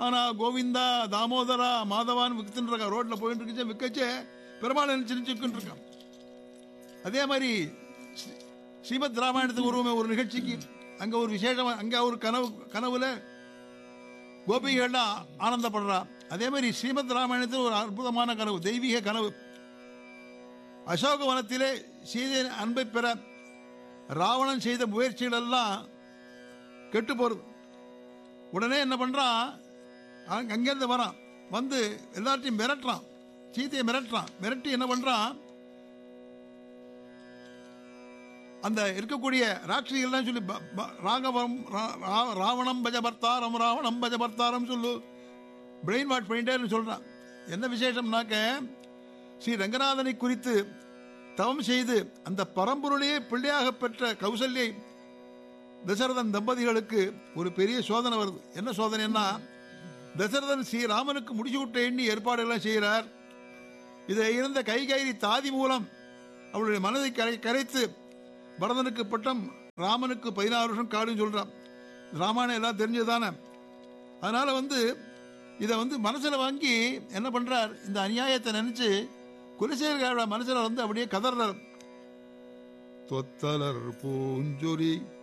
ஆனா கோவிந்தா தாமோதரா மாதவான் வித்துன்னு இருக்கான் ரோட்ல போயிட்டு இருக்கச்சே விற்கச்சே பெருமாள் நினைச்சு நினைச்சுக்கிட்டு இருக்கான் அதே மாதிரி ஸ்ரீ- ஸ்ரீமத் ராமாயணத்துக்கு உருவமே ஒரு நிகழ்ச்சிக்கு அங்க ஒரு விசேஷம் அங்க ஒரு கனவு கனவுல கோபிகள்லாம் ஆனந்தப்படுறா அதே மாதிரி ஸ்ரீமத் ராமாயணத்தில் ஒரு அற்புதமான கனவு தெய்வீக கனவு அசோக வனத்திலே சீதையின் அன்பை பெற ராவணன் செய்த முயற்சிகள் எல்லாம் கெட்டு போறது உடனே என்ன பண்றான் அங்க- அங்கிருந்து வரான் வந்து எல்லாத்தையும் மிரட்டுறான் சீதையை மிரட்டுறான் மிரட்டி என்ன பண்றான் அந்த இருக்கக்கூடிய ராட்சிகள்லாம் சொல்லி ப- ப- ராகவம் ரா- ரா- ராவணம் பஜபர்த்தாரம் ராவணம் பஜபர்த்தாரம் சொல்லு பிரெயின் வாஷ் பண்ணிட்டேன்னு சொல்றான் என்ன விசேஷம்னாக்க ஸ்ரீ ரங்கநாதனை குறித்து தவம் செய்து அந்த பரம்பொருளையே பிள்ளையாக பெற்ற கௌசல்யை தசரதன் தம்பதிகளுக்கு ஒரு பெரிய சோதனை வருது என்ன சோதனைன்னா தசரதன் ஸ்ரீராமனுக்கு முடிச்சு விட்ட எண்ணி ஏற்பாடுகள்லாம் செய்கிறார் இதை இருந்த கைகைரி தாதி மூலம் அவளுடைய மனதை கரை கரைத்து பரதனுக்கு பட்டம் ராமனுக்கு பதினாறு வருஷம் காடுன்னு சொல்றான் ராமாயணம் எல்லாம் தெரிஞ்சதானே அதனால வந்து இதை வந்து மனசுல வாங்கி என்ன பண்றார் இந்த அநியாயத்தை நினைச்சு குலசேகர மனசுல வந்து அப்படியே கதறார் தொத்தலர் பூஞ்சொரி